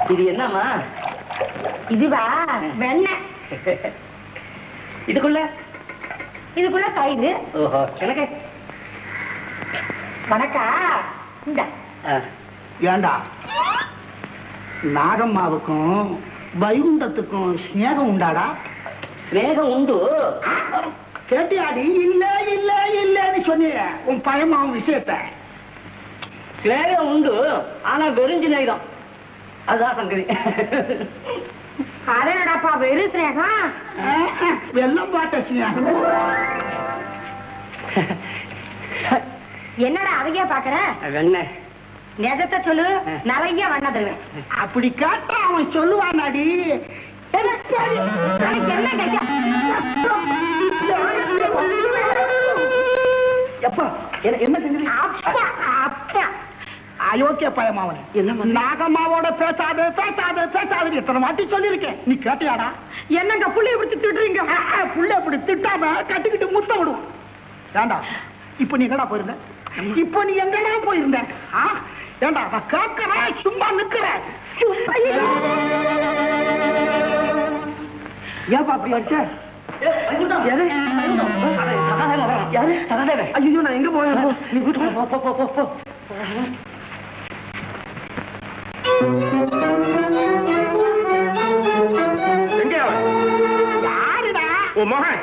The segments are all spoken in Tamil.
இது என்னம்மா இதுவா வெண்ணெய் இதுக்குள்ள இதுக்குள்ள தயிர் ஓஹோ எனக்கு வணக்கா இந்த ஆ, ஏண்டா நாகம்மாவுக்கும் வைகுண்டத்துக்கும் ஸ்நேகம் உண்டாடா சிநேகம் உண்டு கேட்டியாடி இல்ல இல்ல இல்லன்னு சொன்னீங்க உன் பயமாவும் விஷயத்த சிநேகம் உண்டு ஆனா வெறும் சிநேகம் அதுதான் சங்கதி அதனடாப்பா வெறும் சிநேகம் வெள்ளம் பாட்ட ஸ்நேகம் என்னடா அதையே பாக்குற வெண்ணெய் நெஜத்தை சொல்லு நிறைய வண்ண தருவேன் அப்படி கேட்டா அவன் சொல்லுவானாடி எனக்கு என்ன எப்பா என்ன- என்ன செஞ்சது அப்பா அப்பா அயோக்கிய பயமாவனே என்னம்மா? நாகம்மாவோட பேசாத பேசாத பேசாத எத்தனை வாட்டி சொல்லியிருக்கேன் நீ கேட்டியாடா என்னங்க புள்ளைய பிடிச்சி திட்டுறீங்க ஆ, ஆ, புள்ள இப்படி திட்டாம கட்டிக்கிட்டு முத்த விடுவோம் ஏண்டா இப்ப நீ எங்கடா போயிருந்த இப்ப நீ எங்கடா போயிருந்த ஆ? ஏண்டா நான் கேட்கிறேன் சும்மா நிக்கிறேன் ஏப்பா அப்படி அடிச்ச யாரு யாரு சகாதேவன் ஐயோ நான் எங்க போய் நீ வீட்டுக்கு போ போ போ போ போ எங்க அவன்? யாருடா உன் மகன்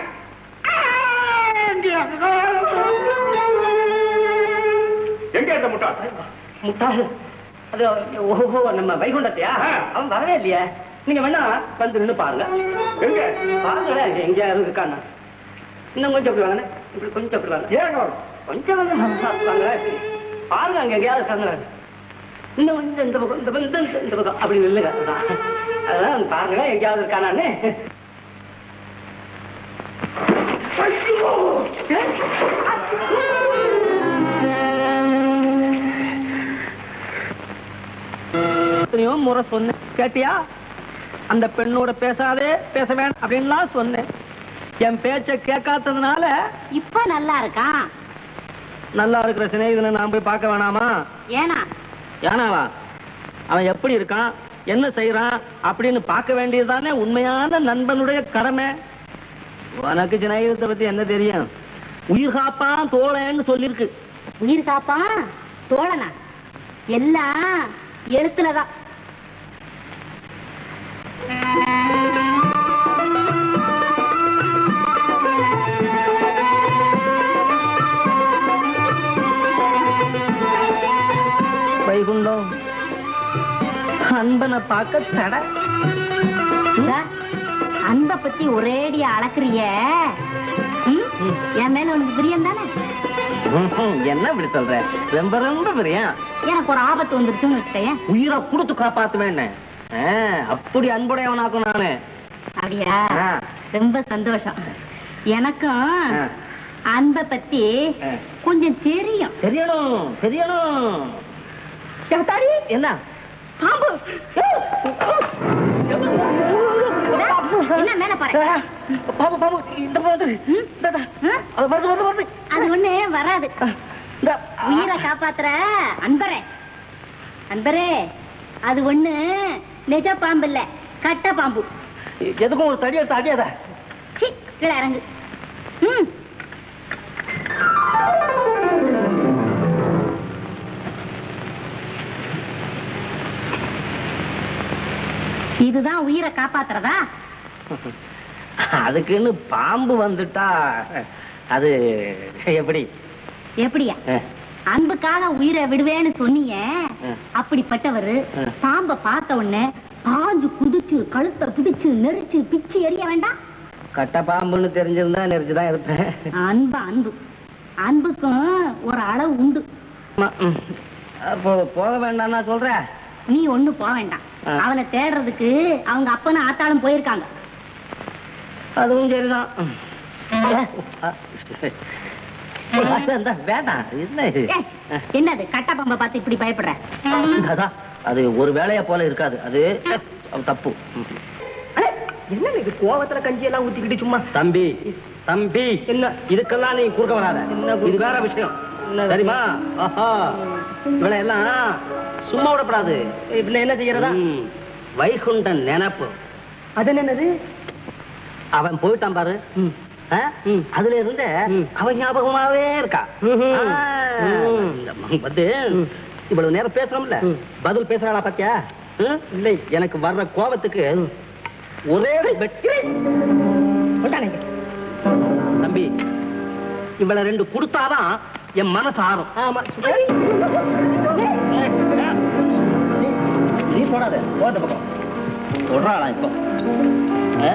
எங்க இருந்த முட்டாள் முட்டாள் அது ஓஹோ நம்ம வைகுண்டத்தையா ஆ. அவன் வரவே இல்லையே நீங்க வேணா வந்து நின்னு பாருங்க எங்க பாருங்களேன் எங்க இருக்கான்னு இன்னும் கொஞ்சம் அப்படி வாங்க இப்படி கொஞ்சம் அப்படி வாங்க ஏன் வரும் கொஞ்சம் வந்து வாங்க பாருங்க அங்க எங்கேயாவது இருக்காங்க இன்னும் கொஞ்சம் இந்த பக்கம் இந்த பக்கம் இந்த- இந்த- இந்த பக்கம் அப்படி நில்லுங்க அதான். அதெல்லாம் பாருங்க எங்கேயாவது இருக்கானான்னு எத்தனையோ முறை சொன்னேன் கேட்டியா அந்த பெண்ணோட பேசாதே பேச வேண்டாம் அப்படின்லாம் சொன்னேன் என் பேச்ச கேட்காததுனால இப்ப நல்லா இருக்கான் நல்லா இருக்கிற சிநேகிதனை நான் போய் பார்க்க வேணாமா ஏனா ஏனாவா அவன் எப்படி இருக்கான் என்ன செய்யறான் அப்படின்னு பார்க்க வேண்டியதுதானே உண்மையான நண்பனுடைய கடமை உனக்கு சிநேகிதத்தை பத்தி என்ன தெரியும் உயிர் காப்பான் தோழன்னு சொல்லியிருக்கு உயிர் காப்பா தோழனா எல்லாம் எழுத்துலதான் வைகுண்டம் அன்பனை பார்க்க தடை இந்தா, அன்பை பத்தி ஒரேடியா அளக்குறிய ம்? என் மேல உனக்கு பிரியம் தானே ம்ஹும், என்ன இப்படி சொல்ற ரொம்ப ரொம்ப பிரியம் எனக்கு ஒரு ஆபத்து வந்துருச்சுன்னு வச்சுக்கேன் உயிரை கொடுத்து காப்பாத்துவேன் அப்படி அன்புடையவனாக்கும் நானு அப்படியா ஆ. ரொம்ப சந்தோஷம் எனக்கும் ஆ. அன்பை பத்தி ஆ. கொஞ்சம் தெரியும் தெரியணும் தெரியணும் எவத்தாடி? என்ன பாம்பு என்ன மேல பாரு பாபு பாபு இந்த போது அது வருது வருது வருது அது ஒண்ணு வராது இந்த உயிரை காப்பாத்துற அன்பரே அன்பரே அது ஒண்ணு நிஜ பாம்பு இல்ல கட்ட பாம்பு எதுக்கும் ஒரு தடி எடுத்து அடியாத சீ, கீழே இறங்கு ம் இதுதான் உயிரை காப்பாத்துறதா அதுக்குன்னு பாம்பு வந்துட்டா அது எப்படி எப்படியா அஹ், அன்புக்காக உயிரை விடுவேன்னு சொன்னீங்க ம். அப்படிப்பட்டவரு ம். பாம்ப பார்த்த உடனே பாஞ்சு குதிச்சு கழுத்தை பிடிச்சு நெரிச்சு பிச்சு எறிய வேண்டாம் கட்ட பாம்புன்னு தெரிஞ்சிருந்தா நெரிச்சுதான் இருப்பேன் அன்பு அன்பு அன்புக்கும் ஒரு அளவு உண்டு ஆமா, ம். அப்போ போக வேண்டாம்னா சொல்ற நீ ஒண்ணு போக வேண்டாம் ஆ. அவனை தேடுறதுக்கு அவங்க அப்பனும் ஆத்தாளும் போயிருக்காங்க அதுவும் சரிதான் ம். ஆ, அதான், அதான், வேண்டாம் என்ன இது ஏய், என்னது கட்ட பாம்பை பார்த்து இப்படி பயப்படுற அதான், அது ஒரு வேலையா போல இருக்காது அது அது தப்பு ம். என்ன இது கோவத்துல கஞ்சி எல்லாம் ஊத்திக்கிட்டு சும்மா தம்பி தம்பி என்ன இதுக்கெல்லாம் நீ குறுக்க வராத இது வேற விஷயம் சரிமா ஆஹா இவளை எல்லாம் சும்மா விடப்படாது இப்ப என்ன செய்யறதா வைகுண்டன் நினப்பு அது என்னது அவன் போயிட்டான் பாரு ஆ? அதுல இருந்து அவன் ஞாபகமாவே இருக்கா ம்ஹும். ஆ, ம். இந்த ம- வந்து இவ்வளவு நேரம் பேசுறோம்ல பதில் பேசுறாளா பாத்தியா ம்? இல்லை எனக்கு வர்ற கோபத்துக்கு ஒரே வெற்றி கொண்டாடுங்க. தம்பி இவள ரெண்டு கொடுத்தாதான் என் மனசு ஆறும் ஆமா நீ தொடாத போத பக்கம் தொடுறாளா இப்போ ஆ?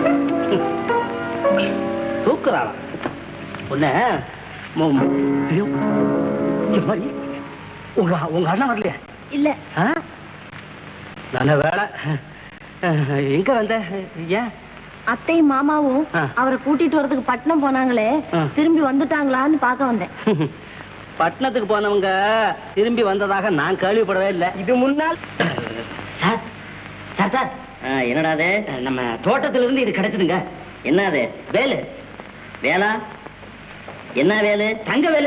தூக்குறாளா உன்ன ஐயோ இங்க பாரு. உங்க உங்க அண்ணன் வரலையா இல்ல ஆ? நல்ல வேலை எங்க வந்த ஏன் அத்தையும் மாமாவும் ஆ. அவரை கூட்டிட்டு வரதுக்கு பட்டணம் போனாங்களே ஆ. திரும்பி வந்துட்டாங்களான்னு பார்க்க வந்தேன் பட்டணத்துக்கு போனவங்க திரும்பி வந்ததாக நான் கேள்விப்படவே இல்லை இது முன்னால் சார் சார் சார் என்னடா அது நம்ம தோட்டத்துல இருந்து இது கிடைச்சதுங்க என்ன அது வேலு வேலா என்ன வேலு தங்க வேலு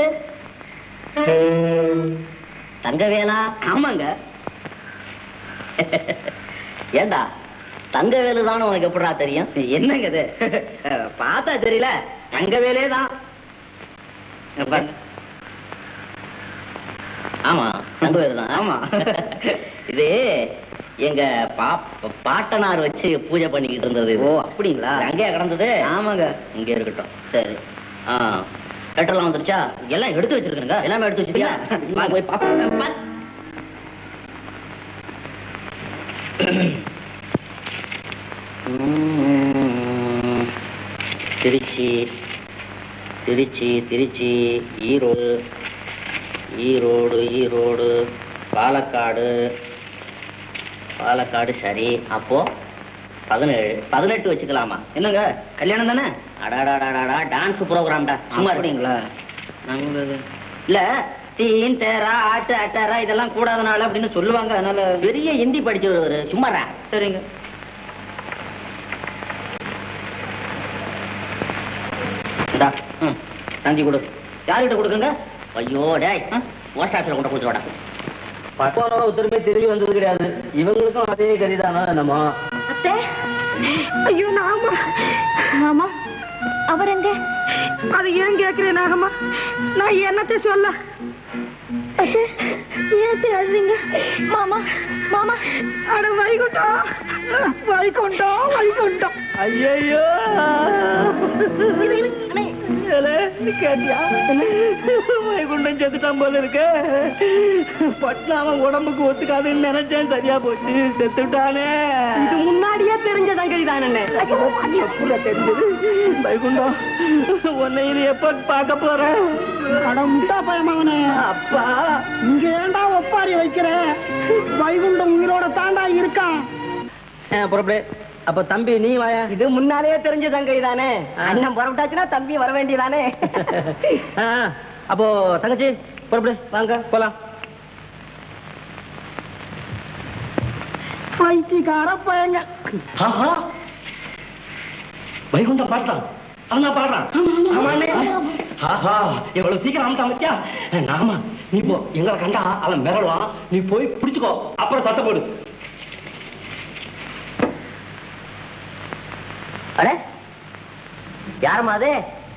தங்க வேலா ஆமாங்க ஏண்டா தங்க வேலு தான் உனக்கு எப்படா தெரியும் என்னங்க இது பார்த்தா தெரியல தங்க வேலே தான் ஆமா தங்க வேலு தான் ஆமா இது எங்க பா- பாட்டனார் வச்சு பூஜை பண்ணிக்கிட்டு இருந்தது ஓ அப்படிங்களா அங்கேயா கிடந்தது ஆமாங்க இங்கே இருக்கட்டும் சரி ஆ லெட்டர்லாம் வந்துருச்சா எல்லாம் எடுத்து வச்சிருக்கேங்க எல்லாமே எடுத்து வச்சிருக்கியா வாங்க போய் பாப்போம் உம். திருச்சி திருச்சி திருச்சி ஈரோடு ஈரோடு ஈரோடு பாலக்காடு பாலக்காடு சரி அப்போ பதினேழு பதினெட்டு வச்சுக்கலாமா என்னங்க கல்யாணம் தானே அடாடாடாடா டான்ஸ் ப்ரோக்ராம்டா சும்மா இருக்கீங்களா இல்ல தீன் தேரா ஆட்டு அட்டாரா இதெல்லாம் கூடாதனால அப்படின்னு சொல்லுவாங்க அதனால பெரிய ஹிந்தி படிச்சவர் அவரு சும்மாடா சரிங்க இந்தா ம் தந்தி கொடு யார்கிட்ட கொடுக்குங்க ஐயோ டேய் போஸ்ட் ஆஃபீஸில் கொண்டு கொடுத்துருவாடா பட்டோனோ திரும்பி திரும்பி வந்தது கிடையாது இவங்களுக்கும் அதே கதிதானோ என்னமோ அத்தை ஐயோ நாமா மாமா அவர் எங்க அது ஏன் கேக்குறேன் நாகம்மா நான் என்னத்தை சொல்ல அத்தை, ஏன் அத்தை அழுறீங்க மாமா மாமா அட வைகுண்டம் வைகுண்டம் வைகுண்டம் ஐயோ கேட்டியா வைகுண்டம் செத்துட்டான் போல இருக்க பட்னாம உடம்புக்கு ஒத்துக்காதுன்னு நினைச்சேன் சரியா போச்சு செத்துட்டானே இது முன்னாடியே தெரிஞ்சதாங்க இதானே தெரிஞ்சது வைகுண்டம் உன்னை இது எப்ப பார்க்க போறேன் அட முட்டா பயமாவனே அப்பா இங்க ஏன்டா ஒப்பாரி வைக்கிற வைகுண்டம் உயிரோட தாண்டா இருக்கான் புறப்படு அப்ப தம்பி நீ வாயா இது முன்னாலேயே தெரிஞ்சதாங்க இதானே அண்ணன் புறப்பட்டாச்சுன்னா தம்பி வர வேண்டியதானே ஆ, அப்போ தங்கச்சி புறப்படு வாங்க போலாம் பைத்தியக்கார பையங்க ஆஹா வைகுண்டம் பாடுறான் அவனா பாடுறான் ஆமாண்ணே ஆஹா எவ்வளவு சீக்கிரம் ஆமாட்டா மச்சா நாம நீ போ எங்களை கண்டா அவன் மிரளுவான் நீ போய் பிடிச்சுக்கோ அப்புறம் சத்தம் போடு அட யாரம்மா அது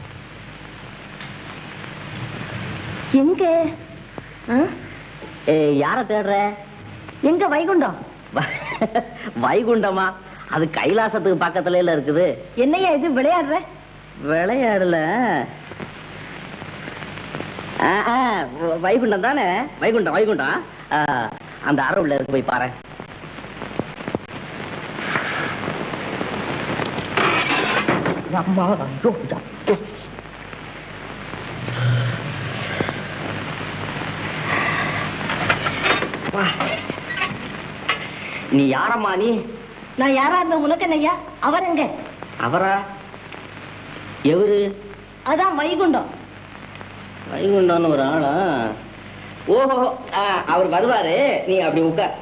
எங்க ஆ? யார தேடுற எங்க வைகுண்டம் வைகுண்டமா அது கைலாசத்துக்கு பக்கத்துல இல்ல இருக்குது என்னையா இது விளையாடுற விளையாடல ஆ, ஆ, வ- வைகுண்டம் தானே வைகுண்டம் வைகுண்டம் ஆ, அந்த அரவுல இருக்கு போய் பாரு அம்மா ஐயோ, ஐயோ. நீ யாரம்மா நீ நான் யாரா இருந்த உனக்கு என்னய்யா அவர் எங்க அவரா எவரு அதான் வைகுண்டம் வைகுண்டம்னு ஒரு ஆளா ஓஹோ ஆ, அவர் வருவாரு நீ அப்படி உட்கார்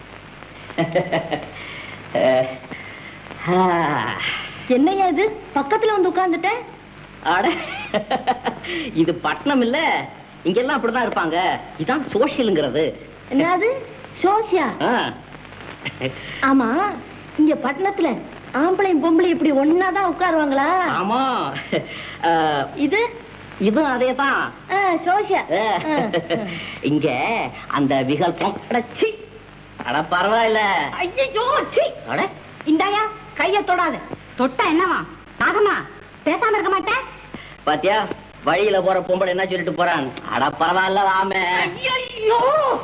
ஆ, என்னய்யா இது பக்கத்துல வந்து உட்கார்ந்துட்டேன் அட இது பட்டணம் இல்ல இங்கெல்லாம் அப்படிதான் இருப்பாங்க இதான் சோசியலுங்கிறது என்னது சோசியா ஆ, ஆமா இங்க பட்டணத்துல ஆம்பளையும் பொம்பளையும் இப்படி ஒன்னாதான் உட்காருவாங்களா ஆமா அஹ், இது இதுவும் அதே தான் ஆ, சோஷியா ஆ, ஆ. இங்க அந்த விகல்பம் அடச்சி அட பரவாயில்ல ஐயையோ, சீ. அட இந்தாயா கைய தொடாத தொட்டா என்னவா ஆகமா பேசாம இருக்க மாட்டேன் பாத்தியா வழியில போற பொம்பளை என்ன சொல்லிட்டு போறான் அட பரவாயில்ல வாமே ஐயோ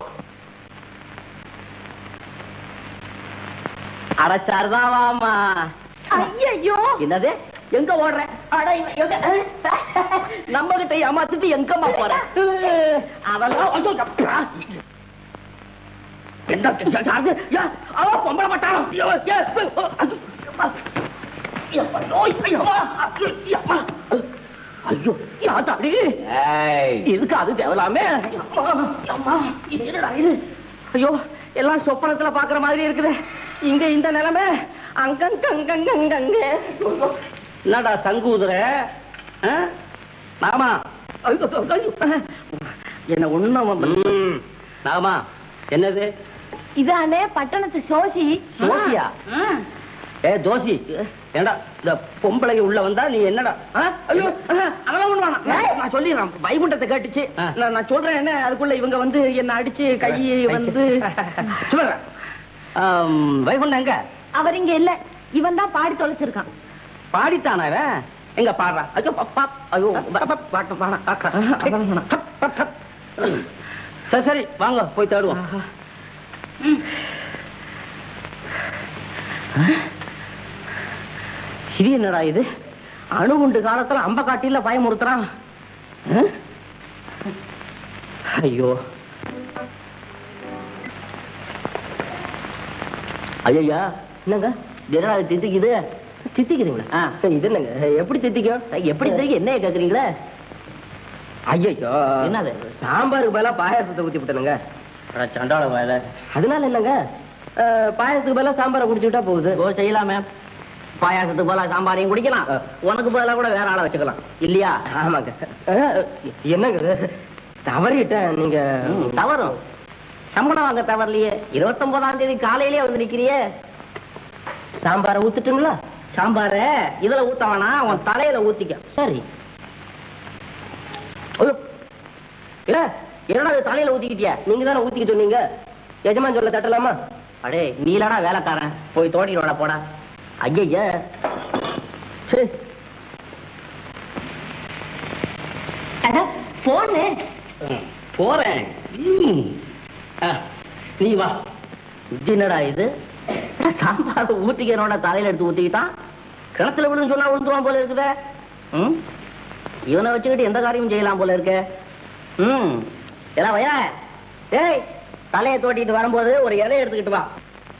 அட சரிதான் வாமா ஐயோ என்னது எங்க ஓடுற அட இவன் எங்க நம்ம கிட்ட ஏமாத்திட்டு எங்கம்மா போற அதெல்லாம் ஐயோ, அப்பா. என்ன அது? யா, அவ பொம்பளை பட்டாளம் ஐயோ, ஏ, அது, அப்பா. எப்பா, ஓய், ஐயோ, அப்பா. ஐயோ யாத்தாடி இதுக்கு அது தேவலாமே அம்மா, அம்மா, இது என்னடா இது ஐயோ எல்லாம் சொப்பனத்துல பாக்குற மாதிரி இருக்குது இங்க இந்த நிலைமை அங்கங்கங்கங்கங்க என்னடா சங்கூதுற ஆ? மாமா ஐயோ, ஐயோ. என்ன ஒண்ணும் நாமா என்னது இதானே பட்டணத்து சோசி சோசியா? ஆ. ஏ ஜோசி ஏண்டா இந்த பொம்பளைங்க உள்ள வந்தா நீ என்னடா ஆ? ஐயோ ஆ, அதெல்லாம் ஒண்ணு வேணாம் நான் நான் சொல்லிடுறேன் வைகுண்டத்தை கேட்டுச்சு நான் நான் சொல்றேன் என்ன அதுக்குள்ள இவங்க வந்து என்ன அடிச்சு கை வந்து சொல்லுங்க வைகுண்டம் எங்க அவர் இங்க இல்ல இவன் தான் பாடி தொலைச்சிருக்கான் பாடித்தானா இவன் எங்க பாடுறா ஐயோ பப்பா ஐயோ ப- ப- பாட்டு பாட அக்கா அதெல்லாம் வேணாம். ஹப், ஹப், ஹப். சரி சரி வாங்க போய் தேடுவோம் இது என்னடா இது அணுகுண்டு காலத்துல அம்ப காட்டில பயமுறுத்துறான் ஆ? ஐயோ ஐயா என்னங்க என்னடா இது தித்திக்குது தித்திக்குதுங்களா ஆ சரி இது என்னங்க எப்படி தித்திக்கும் எப்படி தித்திக்கும் என்ன கேக்குறீங்களா ஐயோ என்னது சாம்பாருக்கு பதிலா பாயாசத்தை ஊத்தி விட்டனுங்க சண்டாள வேலை அதனால என்னங்க அஹ், பாயாசத்துக்கு பதிலா சாம்பாரை குடிச்சுட்டா போகுது ஓ செய்யலாமே பாயாசத்துக்கு பதிலா சாம்பாரையும் குடிக்கலாம் உனக்கு பதிலா கூட வேற ஆளை வச்சுக்கலாம் இல்லையா ஆமாங்க என்னங்க இது? தவறிட்டேன் நீங்க தவறும் சம்பளம் வாங்க தவறலையே இருபத்தொன்பதாம் தேதி காலையிலே வந்து நிக்கிறியே சாம்பாரை ஊத்துட்டுங்களா சாம்பார இதுல ஊத்த வேணாம் உன் தலையில ஊத்திக்க சரி ஐயோ. இல்ல என்னடா இது தலையில ஊத்திக்கிட்டியா நீங்க தானே ஊத்திக்க சொன்னீங்க எஜமான் சொல்ல தட்டலாமா அடே நீலடா வேலைக்காரன் போய் தோண்டிடுவாடா போடா ஐய சரி அட போனு போறேன் ம். ஆ, நீ வா இது என்னடா இது சாம்பார் ஊத்திக்கிறோட தலையில எடுத்து ஊத்திக்கிட்டான் கிணத்துல விழுந்து சொன்னா விழுந்துருவான் போல இருக்குதே ம் இவனை வச்சுக்கிட்டு எந்த காரியமும் செய்யலாம் போல இருக்க ம் எல்லாம் வயா டேய் தலையை தோட்டிட்டு வரும்போது ஒரு இலையை எடுத்துக்கிட்டு வா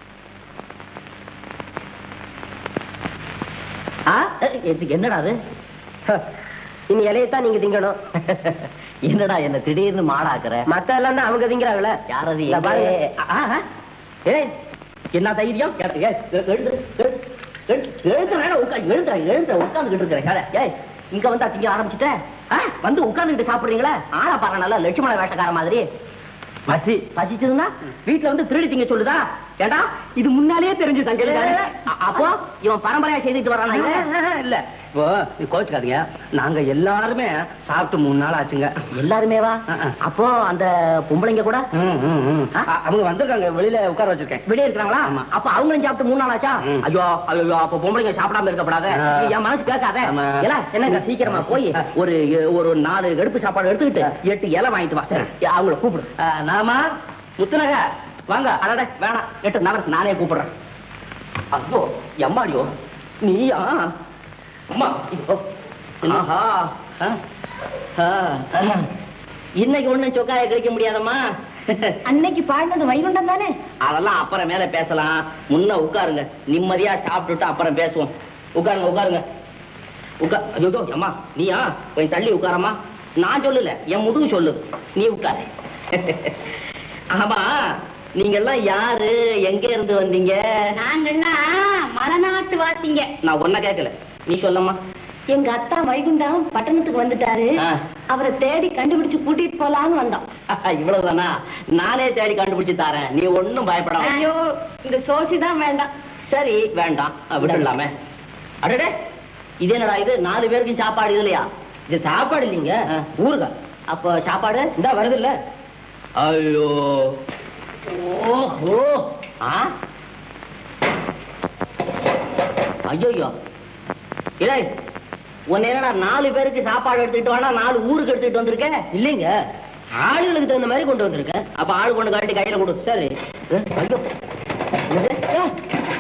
ஆ ஏய், இது என்னடா அது இனி இலையத்தான் நீங்க திங்கணும் என்னடா என்ன திடீர்னு மாடாக்குற மத்த எல்லாம் அவங்க திங்கிறாங்களே யாரது ஏய் என்ன தைரியம் கேட்டு, ஏய், எ- எழுந்து, எழு- எழு- எழுந்துடா, உட்கா- எழுந்துடா, எழுந்துடா, உட்கார்ந்துகிட்டு இருக்கிறேன். கேளு. ஏய், இங்க வந்தா திங்க ஆரம்பிச்சுட்டேன் ஆ, வந்து உட்கார்ந்துகிட்டு சாப்பிடுறீங்களா ஆளா பாருங்க நல்லா லட்சுமண வேஷக்கார மாதிரி பசி பசிச்சதுன்னா வீட்டுல வந்து திருடி திங்க சொல்லுதா ஏண்டா இது முன்னாலேயே தெரிஞ்சு தங்க அப்போ இவன் பரம்பரையா செய்துட்டு வரானா இல்ல இப்போ நீ கோச்சுக்காதீங்க நாங்க எல்லாருமே சாப்பிட்டு மூணு நாள் ஆச்சுங்க எல்லாருமே வா அப்போ அந்த பொம்பளைங்க கூட அவங்க வந்திருக்காங்க வெளியில உட்கார வச்சிருக்கேன் வெளியே இருக்கிறாங்களா அப்ப அவங்களும் சாப்பிட்டு மூணு நாள் ஆச்சா ஐயோ ஐயோ அப்ப பொம்பளைங்க சாப்பிடாம இருக்கப்படாத என் மனசு கேட்காத இல்ல என்னங்க சீக்கிரமா போய் ஒரு ஒரு நாலு கடுப்பு சாப்பாடு எடுத்துக்கிட்டு எட்டு இலை வாங்கிட்டு வா சரி அவங்கள கூப்பிடு அஹ், நாமா முத்துனக வாங்க அடட வேணாம் எட்டு நகர் நானே கூப்பிடுறேன் ஐயோ எம்மாடியோ நீயா அம்மா இதோ. ஆஹா ஆ. ஆ. இன்னைக்கு ஒண்ணும் சொக்காய கிடைக்க முடியாதம்மா அன்னைக்கு பாடினது வைகுண்டம் தானே அதெல்லாம் அப்புறம் மேல பேசலாம் முன்ன உட்காருங்க நிம்மதியா சாப்பிட்டுட்டு அப்புறம் பேசுவோம் உட்காருங்க உட்காருங்க உட்கா ஐயோ அம்மா நீயா கொஞ்சம் தள்ளி உட்காரம்மா நான் சொல்லல என் முதுகு சொல்லுது நீ உட்காரு ஆமா நீங்க எல்லாம் யாரு எங்க இருந்து வந்தீங்க நாங்கெல்லாம் மலைநாட்டு வாசிங்க நான் ஒன்ன கேட்கல நீ சொல்லம்மா எங்க அத்தா வைகுண்டம் பட்டணத்துக்கு வந்துட்டாரு ஆ. அவரை தேடி கண்டுபிடிச்சு கூட்டிட்டு போலான்னு வந்தோம் இவ்வளவுதானா நானே தேடி கண்டுபிடிச்சு தரேன் நீ ஒண்ணும் பயப்படாத ஐயோ இந்த சோசி தான் வேண்டாம் சரி வேண்டாம் அஹ், விட்டுடலாமே அடடே இது என்னடா இது நாலு பேருக்கு சாப்பாடு இது இல்லையா இது சாப்பாடு இல்லைங்க ஊருகா அப்போ சாப்பாடு இந்த வருது இல்ல ஐயோ ஓஹோ ஆ ஐயோ இல்லை உன்னை என்னடா நாலு பேருக்கு சாப்பாடு எடுத்துக்கிட்டு வேணா நாலு ஊருக்கு எடுத்துக்கிட்டு வந்திருக்க இல்லைங்க ஆளுகளுக்கு தகுந்த மாதிரி கொண்டு வந்திருக்கேன் அப்ப ஆள் கொண்டு காட்டி கையில கொடு சரி அஹ், ஐயோ என்னது? ஏய்.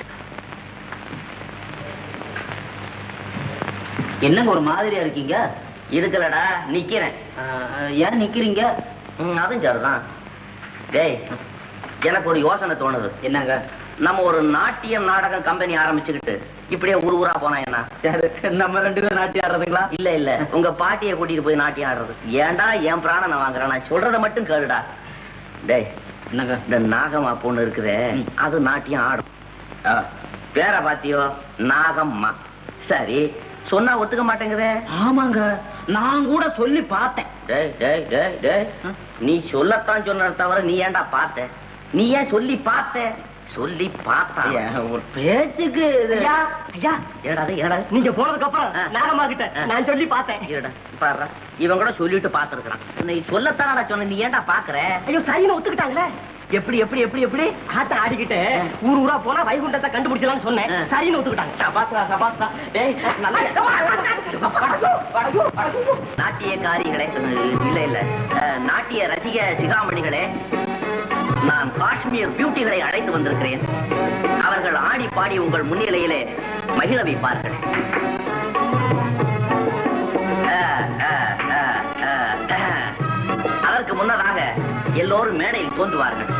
என்னங்க ஒரு மாதிரியா இருக்கீங்க இருக்கலடா நிக்கிறேன் ஏன் நிக்கிறீங்க அதுவும் சரிதான் டேய் எனக்கு ஒரு யோசனை தோணுது என்னங்க நம்ம ஒரு நாட்டியம் நாடகம் கம்பெனி ஆரம்பிச்சுக்கிட்டு இப்படியே ஊர் ஊரா போனா என்ன நம்ம ரெண்டு பேரும் நாட்டியம் ஆடுறதுங்களா இல்ல இல்ல உங்க பாட்டியை கூட்டிட்டு போய் நாட்டியம் ஆடுறது ஏன்டா என் பிராணனை வாங்குறேன் நான் சொல்றத மட்டும் கேளுடா டேய் என்னங்க இந்த நாகம்மா பொண்ணு இருக்குதே அது நாட்டியம் ஆடும் பேர பாத்தியோ நாகம்மா சரி சொன்னா ஒத்துக்க மாட்டேங்குதே ஆமாங்க நான் கூட சொல்லி பார்த்தேன் டேய் டேய் டேய் டேய் நீ சொல்லத்தான் சொன்ன தவிர நீ ஏன்டா பார்த்த நீ ஏன் சொல்லி பார்த்த சொல்லி பார்த்தா ஒரு பேச்சுக்கு ஐயா ஐயா ஏடா ஏடா நீங்க போனதுக்கு அப்புறம் ஆ. நாகம்மா கிட்ட ஆ. நான் சொல்லி பார்த்தேன் இருடா பாருடா இவன் கூட சொல்லிட்டு பார்த்திருக்கிறான் நீ சொல்லத்தானடா சொன்ன நீ ஏன்டா பாக்குற ஐயோ சரின்னு ஒத்துக்கிட்டாங்களே எப்படி எப்படி எப்படி எப்படி ஆட்ட ஆடிக்கிட்டு ஊர் ஊரா போனா வைகுண்டத்தை கண்டுபிடிச்சலாம்னு சொன்னேன் ஆ. சரின்னு ஒத்துக்கிட்டாங்க சபாஸ்ரா சபாஸ்ரா டேய் நல்லா நாட்டியக்காரிகளே இல்ல இல்ல அஹ், நாட்டிய ரசிக சிகாமணிகளே நான் காஷ்மீர் பியூட்டிகளை அழைத்து வந்திருக்கிறேன் அவர்கள் ஆடி பாடி உங்கள் முன்னிலையிலே மகிழ வைப்பார்கள் அஹ், அஹ், அஹ், அஹ், அஹ். அதற்கு முன்னதாக எல்லோரும் மேடையில் தோன்றுவார்கள்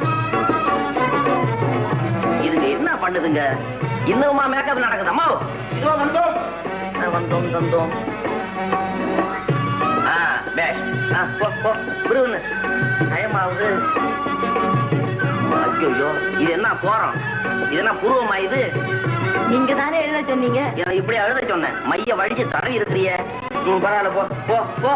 இதுங்க என்ன பண்ணுதுங்க இன்னுமா மேக்கப் நடக்குது அம்மா இதோ வந்தோம் ஆ, வந்தோம் வந்தோம் ஆ பேஷ் ஆ போ போ விருதுன்னு டைமாவது ஐயோ இது என்ன போறோம் இது என்ன பூர்வமா இது நீங்க தானே எழுத சொன்னீங்க இதை இப்படி எழுத சொன்னேன் மைய வடிச்சு தடவி இருக்கிறிய ம் பரவாயில்ல போ போ போ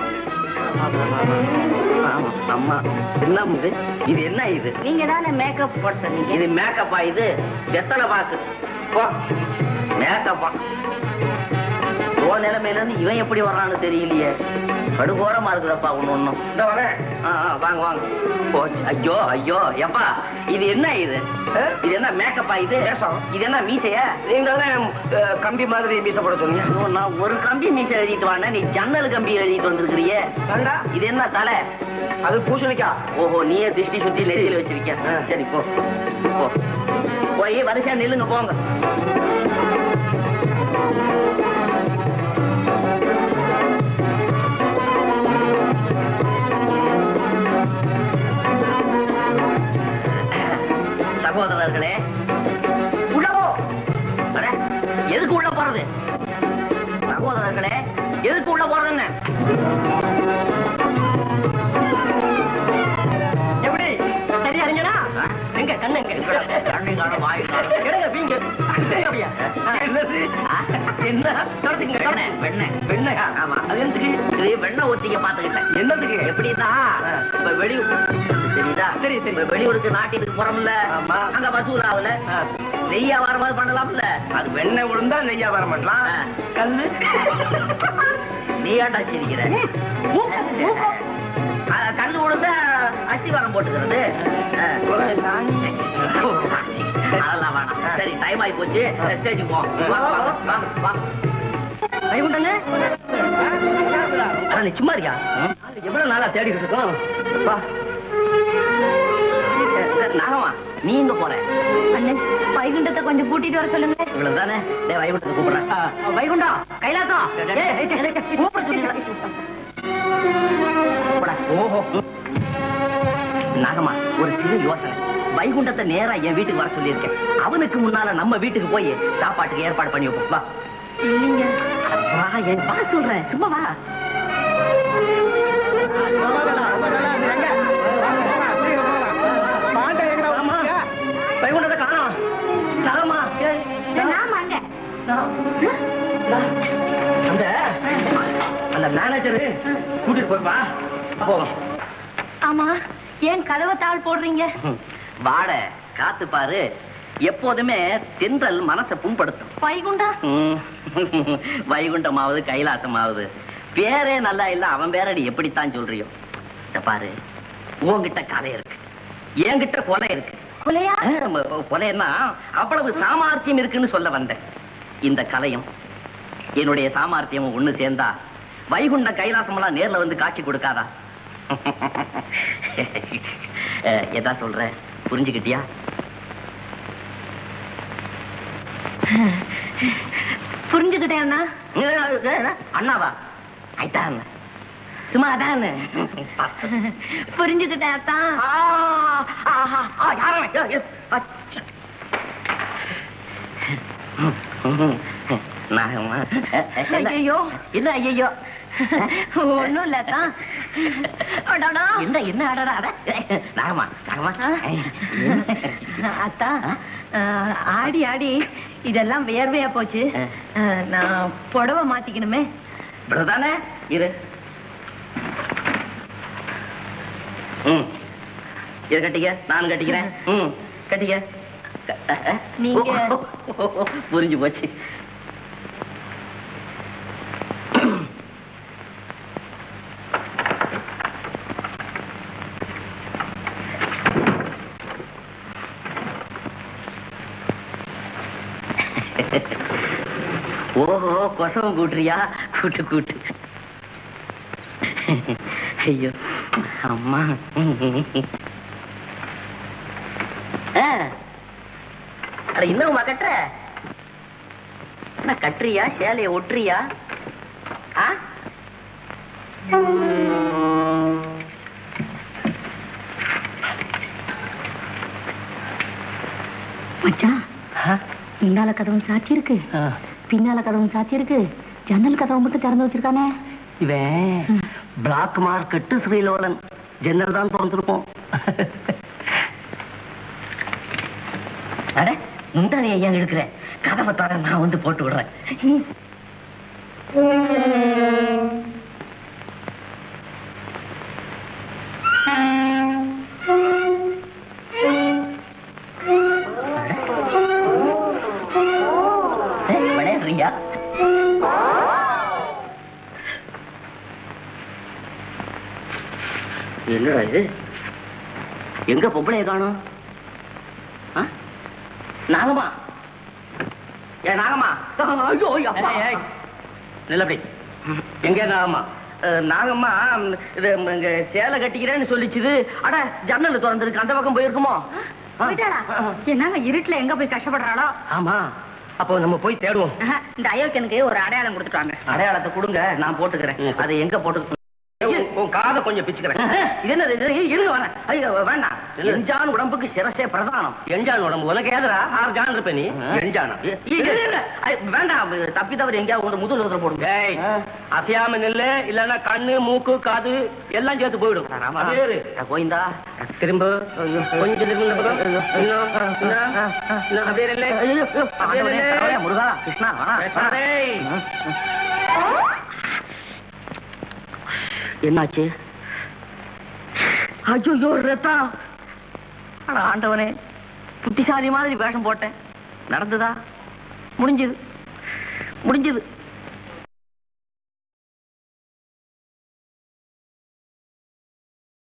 ஆமா அம்மா என்ன இது இது என்ன இது நீங்க தானே மேக்கப் போட சொன்னீங்க இது மேக்கப்பா இது எத்தனை பாக்கு போ மேக்கப்பா ஓ நிலைமையில இருந்து இவன் எப்படி வர்றான்னு தெரியலையே படுகோரமா இருக்குதப்பா ஒண்ணு ஒண்ணும் இந்த வரேன் ஆ, ஆ, வாங்க வாங்க போச்சு ஐயோ ஐயோ எப்பா இது என்ன இது இது என்ன மேக்கப்பா இது இது என்ன மீசையா நீங்க கம்பி மாதிரி மீசை போட சொன்னீங்க நான் ஒரு கம்பி மீசை எழுதிட்டு வாங்க நீ ஜன்னல் கம்பி எழுதிட்டு வந்திருக்கிறியே இது என்ன தலை அது பூசணிக்கா ஓஹோ நீயே திருஷ்டி சுத்தி நெத்தியில வச்சிருக்க சரி போ போ போய் வரிசையா நில்லுங்க போங்க சகோதரர்களே உள்ள போ அட, எதுக்கு உள்ள போறது சகோதரர்களே எதுக்கு உள்ள போறதுன்னு எப்படி சரியா இருங்கடா எங்க கண்ணு எங்க கண்ணை காணும், வாயை காணும். எடுங்க வீங்க அப்படியா? என்னது? ஆ, என்ன? தொடச்சுங்க, வெண்ணெய், வெண்ணெய். வெண்ணெயா? ஆமா. அது எதுக்கு? இது வெண்ணெய் ஊத்திக்க பார்த்துக்கிட்டேன். என்னதுக்கு? எப்படின்னா, இப்ப வெளியூர் தெரியுதா? சரி, சரி. இப்ப வெளியூருக்கு நாட்டிற்கு போறோம்ல அங்க வசூலாவுல நெய் வியாபாரம் பண்ணலாம்ல அது வெண்ணெய் விழுந்தா நெய் வியாபாரம் பண்ணலாம் கல்லு நீ ஏன்டா சிரிக்கிற ஆ, கல்லு விழுந்தா அஸ்திவாரம் போட்டுக்கிறது ஆ. அதெல்லாம் வேணாம் சரி டைம் ஆகி போச்சு ஸ்டேஜுக்கு போ வாங்க வாங்க வாங்க வாங்க வைகுண்டங்க அட, நீ சும்மா இருக்கியா எவ்வளவு நாளா தேடிட்டு இருக்கோம் வா நாகமா நீ எங்க போற அண்ணன் வைகுண்டத்தை கொஞ்சம் கூட்டிட்டு வர சொல்லுங்க இவ்வளவு தானே டேய் வைகுண்டத்தை கூப்பிடுறேன் ஆ, வைகுண்டா கைலாசம் ஏய், ஏய், ஏய், ஏய், கூப்பிட சொன்னீங்களா? போடா. ஓஹோ நாகமா ஒரு சிறு யோசனை வைகுண்டத்தை நேரா என் வீட்டுக்கு வர சொல்லியிருக்கேன் அவனுக்கு முன்னால நம்ம வீட்டுக்கு போய் சாப்பாட்டுக்கு ஏற்பாடு பண்ணி வைப்போம் வா இல்லைங்க அட, வா என் வா சொல்றேன் சும்மா வா வைகுண்டத்தை காணோம் நாகம்மா நாம அங்க அந்த அந்த மேனேஜரு கூட்டிட்டு போய்ப்பா போவோம் ஆமா ஏன் கதவை தாள் போடுறீங்க வாட காத்து பாரு எப்போதுமே தென்றல் மனசை புண்படுத்தும் வைகுண்டா ம். வைகுண்டமாவது கைலாசமாவது பேரே நல்லா இல்ல அவன் பேரடி எப்படித்தான் சொல்றியோ இத பாரு உன்கிட்ட கதை இருக்கு என்கிட்ட கொலை இருக்கு கொலையா ஆமா, கொலைன்னா அவ்வளவு சாமர்த்தியம் இருக்குன்னு சொல்ல வந்தேன் இந்த கலையும் என்னுடைய சாமர்த்தியமும் ஒண்ணு சேர்ந்தா வைகுண்ட கைலாசம் எல்லாம் நேர்ல வந்து காட்சி கொடுக்காதா அஹ், எதா சொல்ற புரிஞ்சுக்கிட்டியா புரிஞ்சுக்கிட்டேன்னா அண்ணாவா ஐட்டான் சும்மா அதான் புரிஞ்சுக்கிட்டேன் அத்தான் ஐயையோ. என்ன ஐயோ ஒண்ணும் இல்ல அத்தான் அடடா. என்ன என்ன அடடா அட நாகமா நாகமா அத்தா அஹ், ஆடி ஆடி இதெல்லாம் வியர்வையா போச்சு அஹ், நான் புடவை மாத்திக்கணுமே பிரதானே இரு ம் இரு கட்டிக்க நான் கட்டிக்கிறேன் ம் கட்டிக்க நீங்க- புரிஞ்சு போச்சு ஓஹோ கொசவம் கூட்டுறியா கூட்டு கூட்டு ஐயோ அம்மா ஆ. அட இன்னும் கட்டுற என்ன கட்டுறியா சேலைய ஒட்டுறியா ஆ? மச்சான் ஆ? முன்னால கதவும் சாத்தி இருக்கு ஆ. பின்னால கதவும் சாத்தி இருக்கு ஜன்னல் கதவு மட்டும் திறந்து வச்சிருக்கானே இவன் பிளாக் மார்க்கெட்டு ஸ்ரீலோலன் ஜன்னல் தான் திறந்திருப்போம் அட முந்தானையை ஏன் எடுக்கிற கதவை தர நான் வந்து போட்டு விடுறேன் ஏய், விளையாடுறியா என்னடா இது எங்க பொம்பளைய காணும் நாகமா ஏ நாகமா ஐயோ ஐயோ, அப்பா. நில்லப்படி எங்க நாகம்மா அஹ், நாகம்மா ம், இது ம், இங்க சேலை கட்டிக்கிறேன்னு சொல்லிச்சுது அட ஜன்னல் திறந்திருக்கு அந்த பக்கம் போயிருக்குமோ ஆ? என்னங்க இருட்டுல எங்க போய் கஷ்டப்படுறாளோ ஆமா அப்போ நம்ம போய் தேடுவோம் இந்த அயோக்கியனுக்கு ஒரு அடையாளம் கொடுத்துட்டாங்க அடையாளத்தை கொடுங்க நான் போட்டுக்கிறேன் ம். அது எங்க போட்டு உன் உன் காதை கொஞ்சம் பிச்சுக்கிறேன் இது என்னது இது இருங்க வேணாம் ஐயோ வேண்டாம் எஞ்சான் உடம்புக்கு சிரசே பிரதானம் எஞ்சான் உடம்பு உனக்கு ஏதுடா ஆறு ஜான் இருப்ப நீ எஞ்சானா இ- இல்ல, இல்ல, ஐ, வேண்டாம் தப்பி தவறு எங்கேயாவது உங்க முதுகுல ஒருத்தர் போடுங்க டேய் அசையாம நில்லு இல்லன்னா கண்ணு மூக்கு காது எல்லாம் சேர்த்து போயிடும் ராமா, அப்படியே இரு. கோயிந்தா திரும்ப கொஞ்சம் திரும்ப இந்த பக்கம். இன்னும், இன்னும், இன்னும் அப்படியே நில்லு. அப்படியே ஆண்டவனே, நில்லு. கடவுளே, முருகா கிருஷ்ணா வா, வா. பேசாதே. என்னாச்சு ஐயோ ரத்தா அட ஆண்டவனே புத்திசாலி மாதிரி வேஷம் போட்டேன் நடந்ததா முடிஞ்சது முடிஞ்சது